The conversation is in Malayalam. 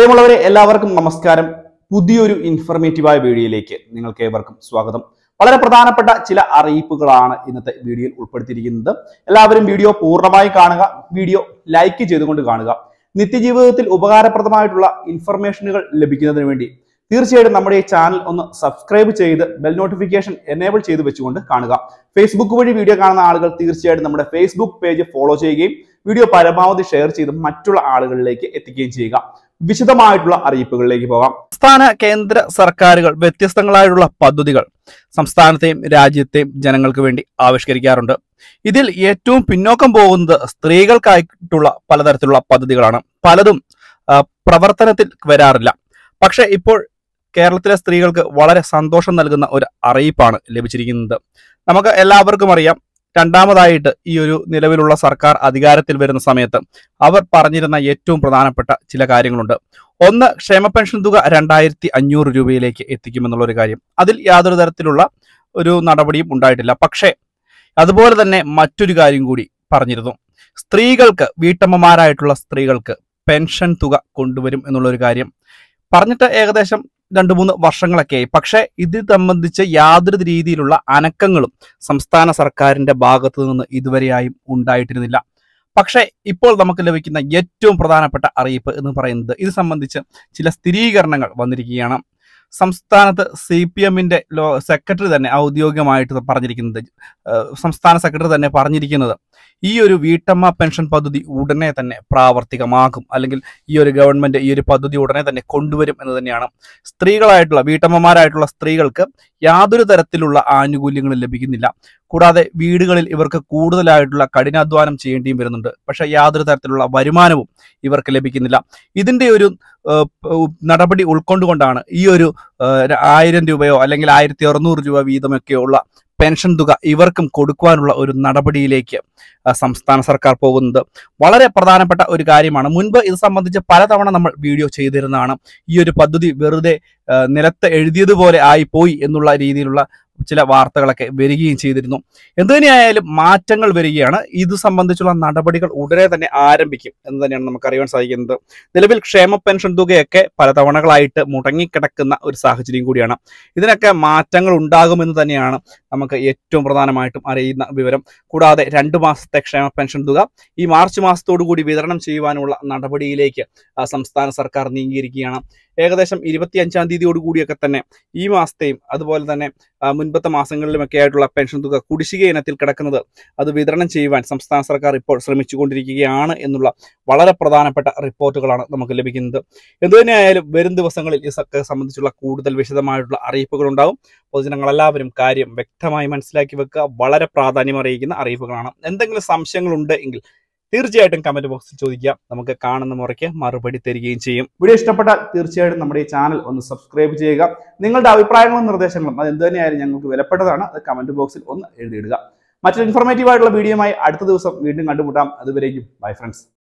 പ്രിയമുള്ളവരെ എല്ലാവർക്കും നമസ്കാരം പുതിയൊരു ഇൻഫർമേറ്റീവായ വീഡിയോയിലേക്ക് നിങ്ങൾക്ക് ഏവർക്കും സ്വാഗതം വളരെ പ്രധാനപ്പെട്ട ചില അറിയിപ്പുകളാണ് ഇന്നത്തെ വീഡിയോയിൽ ഉൾപ്പെടുത്തിയിരിക്കുന്നത് എല്ലാവരും വീഡിയോ പൂർണ്ണമായി കാണുക വീഡിയോ ലൈക്ക് ചെയ്തുകൊണ്ട് കാണുക നിത്യജീവിതത്തിൽ ഉപകാരപ്രദമായിട്ടുള്ള ഇൻഫർമേഷനുകൾ ലഭിക്കുന്നതിന് വേണ്ടി തീർച്ചയായിട്ടും നമ്മുടെ ഈ ചാനൽ ഒന്ന് സബ്സ്ക്രൈബ് ചെയ്ത് ബെൽ നോട്ടിഫിക്കേഷൻ എനേബിൾ ചെയ്ത് വെച്ചുകൊണ്ട് കാണുക ഫേസ്ബുക്ക് വഴി വീഡിയോ കാണുന്ന ആളുകൾ തീർച്ചയായിട്ടും നമ്മുടെ ഫേസ്ബുക്ക് പേജ് ഫോളോ ചെയ്യുകയും വീഡിയോ പരമാവധി ഷെയർ ചെയ്ത് മറ്റുള്ള ആളുകളിലേക്ക് എത്തിക്കുകയും ചെയ്യുക വിശദമായിട്ടുള്ള അറിയിപ്പുകളിലേക്ക് പോകാം സംസ്ഥാന കേന്ദ്ര സർക്കാരുകൾ വ്യത്യസ്തങ്ങളായിട്ടുള്ള പദ്ധതികൾ സംസ്ഥാനത്തെയും രാജ്യത്തെയും ജനങ്ങൾക്ക് വേണ്ടി ആവിഷ്കരിക്കാറുണ്ട് ഇതിൽ ഏറ്റവും പിന്നോക്കം പോകുന്നത് സ്ത്രീകൾക്കായിട്ടുള്ള പലതരത്തിലുള്ള പദ്ധതികളാണ് പലതും ആ, പ്രവർത്തനത്തിൽ വരാറില്ല പക്ഷെ ഇപ്പോൾ കേരളത്തിലെ സ്ത്രീകൾക്ക് വളരെ സന്തോഷം നൽകുന്ന ഒരു അറിയിപ്പാണ് ലഭിച്ചിരിക്കുന്നത് നമുക്ക് എല്ലാവർക്കും അറിയാം രണ്ടാമതായിട്ട് ഈ ഒരു നിലവിലുള്ള സർക്കാർ അധികാരത്തിൽ വരുന്ന സമയത്ത് അവർ പറഞ്ഞിരുന്ന ഏറ്റവും പ്രധാനപ്പെട്ട ചില കാര്യങ്ങളുണ്ട് ഒന്ന് ക്ഷേമ പെൻഷൻ തുക രണ്ടായിരത്തി അഞ്ഞൂറ് രൂപയിലേക്ക് എത്തിക്കുമെന്നുള്ള ഒരു കാര്യം അതിൽ യാതൊരു തരത്തിലുള്ള ഒരു നടപടിയും ഉണ്ടായിട്ടില്ല പക്ഷേ അതുപോലെ തന്നെ മറ്റൊരു കാര്യം കൂടി പറഞ്ഞിരുന്നു സ്ത്രീകൾക്ക് വീട്ടമ്മമാരായിട്ടുള്ള സ്ത്രീകൾക്ക് പെൻഷൻ തുക കൊണ്ടുവരും എന്നുള്ള ഒരു കാര്യം പറഞ്ഞിട്ട് ഏകദേശം രണ്ട് മൂന്ന് വർഷങ്ങളൊക്കെയായി പക്ഷേ ഇത് സംബന്ധിച്ച് യാതൊരു രീതിയിലുള്ള അനക്കങ്ങളും സംസ്ഥാന സർക്കാരിന്റെ ഭാഗത്തു നിന്ന് ഇതുവരെയായും ഉണ്ടായിട്ടിരുന്നില്ല പക്ഷേ ഇപ്പോൾ നമുക്ക് ലഭിക്കുന്ന ഏറ്റവും പ്രധാനപ്പെട്ട അറിയിപ്പ് എന്ന് പറയുന്നത് ഇത് സംബന്ധിച്ച് ചില സ്ഥിരീകരണങ്ങൾ വന്നിരിക്കുകയാണ് സംസ്ഥാനത്ത് സി പി എമ്മിന്റെ ലോ സെക്രട്ടറി തന്നെ ഔദ്യോഗികമായിട്ട് പറഞ്ഞിരിക്കുന്നത് ഏഹ് സംസ്ഥാന സെക്രട്ടറി തന്നെ പറഞ്ഞിരിക്കുന്നത് ഈ ഒരു വീട്ടമ്മ പെൻഷൻ പദ്ധതി ഉടനെ തന്നെ പ്രാവർത്തികമാക്കും അല്ലെങ്കിൽ ഈ ഒരു ഗവൺമെന്റ് ഈ ഒരു പദ്ധതി ഉടനെ തന്നെ കൊണ്ടുവരും എന്ന് തന്നെയാണ് സ്ത്രീകളായിട്ടുള്ള വീട്ടമ്മമാരായിട്ടുള്ള സ്ത്രീകൾക്ക് യാതൊരു തരത്തിലുള്ള ആനുകൂല്യങ്ങളും ലഭിക്കുന്നില്ല കൂടാതെ വീടുകളിൽ ഇവർക്ക് കൂടുതലായിട്ടുള്ള കഠിനാധ്വാനം ചെയ്യേണ്ടിയും വരുന്നുണ്ട് പക്ഷെ യാതൊരു തരത്തിലുള്ള വരുമാനവും ഇവർക്ക് ലഭിക്കുന്നില്ല ഇതിന്റെ ഒരു ഏഹ്, പ- നടപടി ഉൾക്കൊണ്ടുകൊണ്ടാണ് ഈ ഒരു ഏഹ്, ആയിരം രൂപയോ അല്ലെങ്കിൽ ആയിരത്തി അറുന്നൂറ് രൂപ വീതമൊക്കെയുള്ള പെൻഷൻ തുക ഇവർക്കും കൊടുക്കുവാനുള്ള ഒരു നടപടിയിലേക്ക് ആ, സംസ്ഥാന സർക്കാർ പോകുന്നത് വളരെ പ്രധാനപ്പെട്ട ഒരു കാര്യമാണ് മുൻപ് ഇത് സംബന്ധിച്ച് പലതവണ നമ്മൾ വീഡിയോ ചെയ്തിരുന്നതാണ് ഈ ഒരു പദ്ധതി വെറുതെ ആ, നിലത്ത് എഴുതിയതുപോലെ ആയി പോയി എന്നുള്ള രീതിയിലുള്ള ചില വാർത്തകളൊക്കെ വരികയും ചെയ്തിരുന്നു എന്തുതന്നെയായാലും മാറ്റങ്ങൾ വരികയാണ് ഇത് സംബന്ധിച്ചുള്ള നടപടികൾ ഉടനെ തന്നെ ആരംഭിക്കും എന്ന് തന്നെയാണ് നമുക്ക് അറിയാൻ സാധിക്കുന്നത് നിലവിൽ ക്ഷേമ പെൻഷൻ തുകയൊക്കെ പല തവണകളായിട്ട് മുടങ്ങിക്കിടക്കുന്ന ഒരു സാഹചര്യം കൂടിയാണ് ഇതിനൊക്കെ മാറ്റങ്ങൾ ഉണ്ടാകുമെന്ന് തന്നെയാണ് നമുക്ക് ഏറ്റവും പ്രധാനമായിട്ടും അറിയുന്ന വിവരം കൂടാതെ രണ്ട് മാസത്തെ ക്ഷേമ പെൻഷൻ തുക ഈ മാർച്ച് മാസത്തോടു കൂടി വിതരണം ചെയ്യുവാനുള്ള നടപടിയിലേക്ക് ആ, സംസ്ഥാന സർക്കാർ നീങ്ങിയിരിക്കുകയാണ് ഏകദേശം ഇരുപത്തി അഞ്ചാം തീയതിയോടുകൂടിയൊക്കെ തന്നെ ഈ മാസത്തെയും അതുപോലെ തന്നെ ആ, മുൻപത്തെ മാസങ്ങളിലുമൊക്കെ ആയിട്ടുള്ള പെൻഷൻ തുക കുടിശ്ശിക ഇനത്തിൽ കിടക്കുന്നത് അത് വിതരണം ചെയ്യുവാൻ സംസ്ഥാന സർക്കാർ ഇപ്പോൾ ശ്രമിച്ചുകൊണ്ടിരിക്കുകയാണ് എന്നുള്ള വളരെ പ്രധാനപ്പെട്ട റിപ്പോർട്ടുകളാണ് നമുക്ക് ലഭിക്കുന്നത് എന്തുതന്നെയായാലും വരും ദിവസങ്ങളിൽ ഇതൊക്കെ സംബന്ധിച്ചുള്ള കൂടുതൽ വിശദമായിട്ടുള്ള അറിയിപ്പുകൾ ഉണ്ടാവും പൊതുജനങ്ങളെല്ലാവരും കാര്യം വ്യക്തമായി മനസ്സിലാക്കി വെക്കുക വളരെ പ്രാധാന്യം അറിയിക്കുന്ന അറിയിപ്പുകളാണ് എന്തെങ്കിലും സംശയങ്ങളുണ്ട് എങ്കിൽ തീർച്ചയായിട്ടും കമന്റ് ബോക്സിൽ ചോദിക്കുക നമുക്ക് കാണുന്ന മുറയ്ക്ക് മറുപടി തരികയും ചെയ്യും വീഡിയോ ഇഷ്ടപ്പെട്ടാൽ തീർച്ചയായിട്ടും നമ്മുടെ ഈ ചാനൽ ഒന്ന് സബ്സ്ക്രൈബ് ചെയ്യുക നിങ്ങളുടെ അഭിപ്രായങ്ങളും നിർദ്ദേശങ്ങളും അത് എന്ത് തന്നെയായാലും ഞങ്ങൾക്ക് വിലപ്പെട്ടതാണ് അത് കമന്റ് ബോക്സിൽ ഒന്ന് എഴുതിയിടുക മറ്റൊരു ഇൻഫോർമേറ്റീവ് ആയിട്ടുള്ള വീഡിയോയുമായി അടുത്ത ദിവസം വീണ്ടും കണ്ടുമുട്ടാം അതുവരേക്കും ബൈ ഫ്രണ്ട്സ്